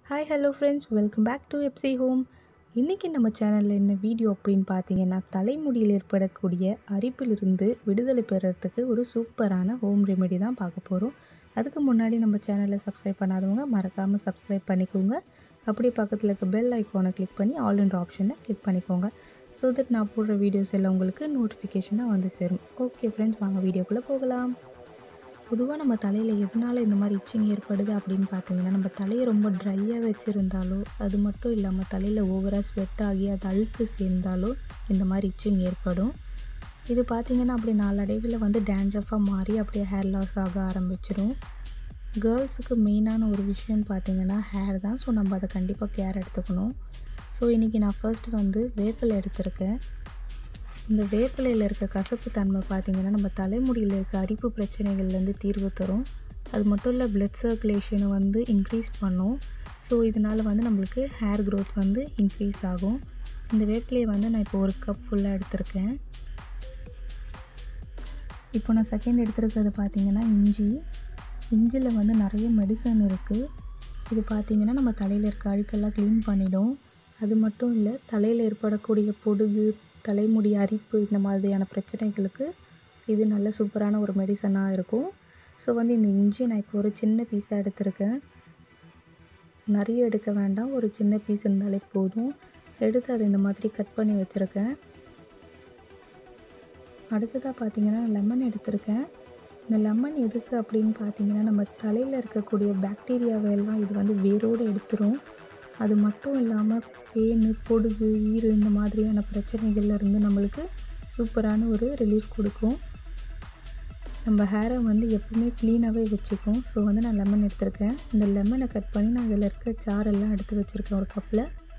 hi hello friends welcome back to FC home இன்றைக்கி நம்ம சேனலில் என்ன வீடியோ அப்படின்னு பார்த்தீங்கன்னா தலைமுடியில் ஏற்படக்கூடிய அரிப்பிலிருந்து விடுதலை பெறறதுக்கு ஒரு சூப்பரான ஹோம் ரெமெடி தான் பார்க்க போகிறோம் அதுக்கு முன்னாடி நம்ம சேனலை சப்ஸ்கிரைப் பண்ணாதவங்க மறக்காமல் சப்ஸ்கிரைப் பண்ணிக்கோங்க அப்படியே பக்கத்தில் இருக்க பெல் ஐக்கானை கிளிக் பண்ணி ஆல் என்ற ஆப்ஷனை கிளிக் பண்ணிக்கோங்க ஸோ தட் நான் போடுற வீடியோஸ் எல்லாம் உங்களுக்கு நோட்டிஃபிகேஷனாக வந்து சேரும் ஓகே ஃப்ரெண்ட்ஸ் வாங்க வீடியோக்குள்ளே போகலாம் பொதுவாக நம்ம தலையில் எதனால் இந்த மாதிரி இச்சிங் ஏற்படுது அப்படின்னு பார்த்தீங்கன்னா நம்ம தலையை ரொம்ப ட்ரையாக வச்சுருந்தாலோ அது மட்டும் இல்லாமல் தலையில் ஓவராக ஸ்வெட் ஆகி அது அழுக்கு சேர்ந்தாலோ இந்த மாதிரி இச்சிங் ஏற்படும் இது பார்த்திங்கன்னா அப்படி நாளடைவில் வந்து டேண்ட்ரஃபாக மாறி அப்படியே ஹேர் லாஸ் ஆக ஆரம்பிச்சிடும் கேர்ள்ஸுக்கு மெயினான ஒரு விஷயம்னு பார்த்தீங்கன்னா ஹேர் தான் ஸோ நம்ம அதை கண்டிப்பாக கேர் எடுத்துக்கணும் ஸோ இன்றைக்கி நான் ஃபர்ஸ்ட் வந்து வேப்பிலை எடுத்திருக்கேன் இந்த வேப்பிலையில் இருக்க கசப்பு தன்மை பார்த்திங்கன்னா நம்ம தலைமுடியில் இருக்க அரிப்பு பிரச்சனைகள்லேருந்து தீர்வு தரும் அது மட்டும் இல்லை பிளட் சர்க்குலேஷனை வந்து இன்க்ரீஸ் பண்ணும் ஸோ இதனால் வந்து நம்மளுக்கு ஹேர் க்ரோத் வந்து இன்க்ரீஸ் ஆகும் இந்த வேப்பிலையை வந்து நான் இப்போ ஒரு கப் ஃபுல்லாக எடுத்திருக்கேன் இப்போ நான் செகண்ட் எடுத்துருக்கிறது பார்த்திங்கன்னா இஞ்சி இஞ்சியில் வந்து நிறைய மெடிசன் இருக்குது இது பார்த்திங்கன்னா நம்ம தலையில் இருக்க அழுக்கெல்லாம் க்ளீன் பண்ணிடும் அது மட்டும் இல்லை தலையில் ஏற்படக்கூடிய பொடுகு தலைமுடி அரிப்பு இந்த மாதிரியான பிரச்சனைகளுக்கு இது நல்ல சூப்பரான ஒரு மெடிசனாக இருக்கும் ஸோ வந்து இந்த இஞ்சி நான் இப்போ ஒரு சின்ன பீஸாக எடுத்திருக்கேன் நிறைய எடுக்க வேண்டாம் ஒரு சின்ன பீஸ் இருந்தாலே போதும் எடுத்து அதை இந்த மாதிரி கட் பண்ணி வச்சுருக்கேன் அடுத்ததாக பார்த்தீங்கன்னா லெமன் எடுத்திருக்கேன் இந்த லெமன் எதுக்கு அப்படின்னு பார்த்தீங்கன்னா நம்ம தலையில் இருக்கக்கூடிய பாக்டீரியாவை எல்லாம் இது வந்து வேரோடு எடுத்துரும் அது மட்டும் இல்லாமல் பேனு பொடுகு ஈறு இந்த மாதிரியான பிரச்சனைகள்லேருந்து நம்மளுக்கு சூப்பரான ஒரு ரிலீஃப் கொடுக்கும் நம்ம ஹேரை வந்து எப்பவுமே க்ளீனாகவே வச்சுக்கும் ஸோ வந்து நான் லெமன் எடுத்திருக்கேன் இந்த லெமனை கட் பண்ணி நான் இதில் இருக்க சாரெல்லாம் எடுத்து வச்சுருக்கேன் ஒரு கப்பில்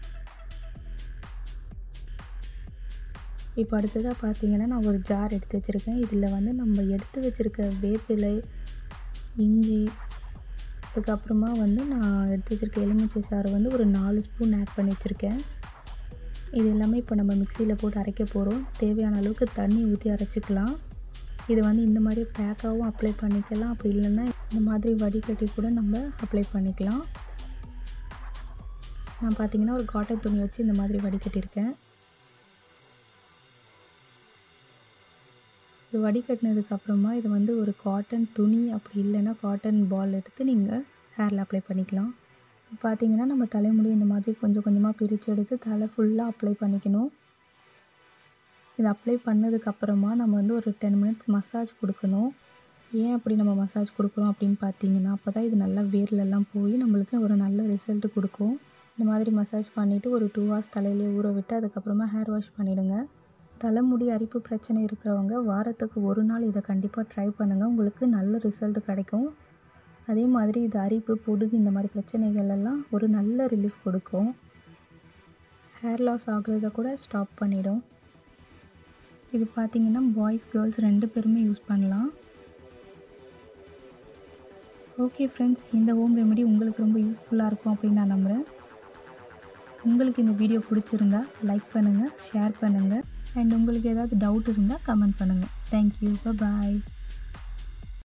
இப்போ அடுத்ததாக பார்த்தீங்கன்னா நான் ஒரு ஜார் எடுத்து வச்சுருக்கேன் இதில் வந்து நம்ம எடுத்து வச்சுருக்க வேப்பிலை இஞ்சி அதுக்கப்புறமா வந்து நான் எடுத்து வச்சுருக்க எலுமிச்சை சாறு வந்து ஒரு நாலு ஸ்பூன் ஆட் பண்ணி வச்சுருக்கேன் இது எல்லாமே இப்போ நம்ம மிக்சியில் போட்டு அரைக்க போகிறோம் தேவையான அளவுக்கு தண்ணி ஊற்றி அரைச்சிக்கலாம் இதை வந்து இந்த மாதிரி பேக்காகவும் அப்ளை பண்ணிக்கலாம் அப்படி இல்லைன்னா இந்த மாதிரி வடிகட்டி கூட நம்ம அப்ளை பண்ணிக்கலாம் நான் பார்த்தீங்கன்னா ஒரு காட்டன் துணி வச்சு இந்த மாதிரி வடிகட்டியிருக்கேன் இது வடிகட்டினதுக்கப்புறமா இது வந்து ஒரு காட்டன் துணி அப்படி இல்லைன்னா காட்டன் பால் எடுத்து நீங்கள் ஹேரில் அப்ளை பண்ணிக்கலாம் பார்த்தீங்கன்னா நம்ம தலைமுடி இந்த மாதிரி கொஞ்சம் கொஞ்சமாக பிரித்து எடுத்து தலை ஃபுல்லாக அப்ளை பண்ணிக்கணும் இது அப்ளை பண்ணதுக்கப்புறமா நம்ம வந்து ஒரு டென் மினிட்ஸ் மசாஜ் கொடுக்கணும் ஏன் அப்படி நம்ம மசாஜ் கொடுக்குறோம் அப்படின்னு பார்த்தீங்கன்னா அப்போ தான் இது நல்லா வேர்லெல்லாம் போய் நம்மளுக்கு ஒரு நல்ல ரிசல்ட் கொடுக்கும் இந்த மாதிரி மசாஜ் பண்ணிவிட்டு ஒரு டூ ஹவர்ஸ் தலையிலே ஊற விட்டு அதுக்கப்புறமா ஹேர் வாஷ் பண்ணிவிடுங்க தலைமுடி அரிப்பு பிரச்சனை இருக்கிறவங்க வாரத்துக்கு ஒரு நாள் இதை கண்டிப்பாக ட்ரை பண்ணுங்கள் உங்களுக்கு நல்ல ரிசல்ட் கிடைக்கும் அதே மாதிரி இது அரிப்பு பொடுகு இந்த மாதிரி பிரச்சனைகள் எல்லாம் ஒரு நல்ல ரிலீஃப் கொடுக்கும் ஹேர் லாஸ் ஆகுறத கூட ஸ்டாப் பண்ணிடும் இது பார்த்திங்கன்னா பாய்ஸ் கேர்ள்ஸ் ரெண்டு பேருமே யூஸ் பண்ணலாம் ஓகே ஃப்ரெண்ட்ஸ் இந்த ஹோம் ரெமெடி உங்களுக்கு ரொம்ப யூஸ்ஃபுல்லாக இருக்கும் அப்படின்னு நான் நம்புகிறேன் உங்களுக்கு இந்த வீடியோ பிடிச்சிருந்தா லைக் பண்ணுங்கள் ஷேர் பண்ணுங்கள் அண்ட் உங்களுக்கு ஏதாவது டவுட் இருந்தால் கமெண்ட் பண்ணுங்கள் தேங்க்யூ பாய்